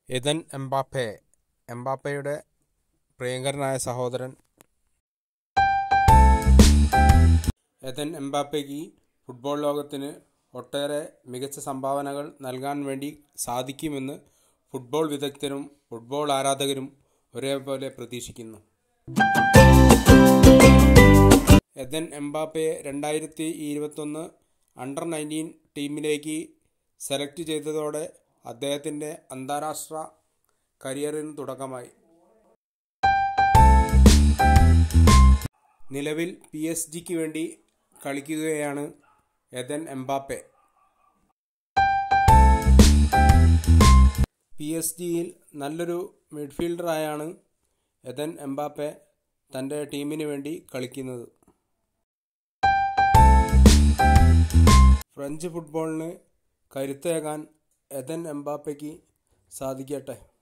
എദൻ Mbappe എംബാപ്പയുടെ പ്രിയങ്കരനായ സഹോദരൻ എദൻ എംബാപ്പയ്ക്ക് football ലോകത്തിന് ഒട്ടേറെ മികച്ച സംഭാവനകൾ നൽകാൻ വേണ്ടി സാധിക്കുമെന്ന് ഫുട്ബോൾ വിദഗ്ധരും ഫുട്ബോൾ ആരാധകരും ഒരേപോലെ പ്രതീക്ഷിക്കുന്നു എദൻ എംബാപ്പയെ രണ്ടായിരത്തി ഇരുപത്തൊന്ന് അണ്ടർ നയൻറ്റീൻ ടീമിലേക്ക് സെലക്ട് ചെയ്തതോടെ അദ്ദേഹത്തിൻ്റെ അന്താരാഷ്ട്ര കരിയറിന് തുടക്കമായി നിലവിൽ പി എസ് ജിക്ക് വേണ്ടി കളിക്കുകയാണ് എദൻ എംബാപ്പെ പി എസ് ജിയിൽ നല്ലൊരു മിഡ്ഫീൽഡറായാണ് എദൻ എംബാപ്പെ തൻ്റെ ടീമിന് വേണ്ടി കളിക്കുന്നത് ഫ്രഞ്ച് ഫുട്ബോളിന് കരുത്തേകാൻ എദൻ എംബാപ്പയ്ക്ക് സാധിക്കട്ടെ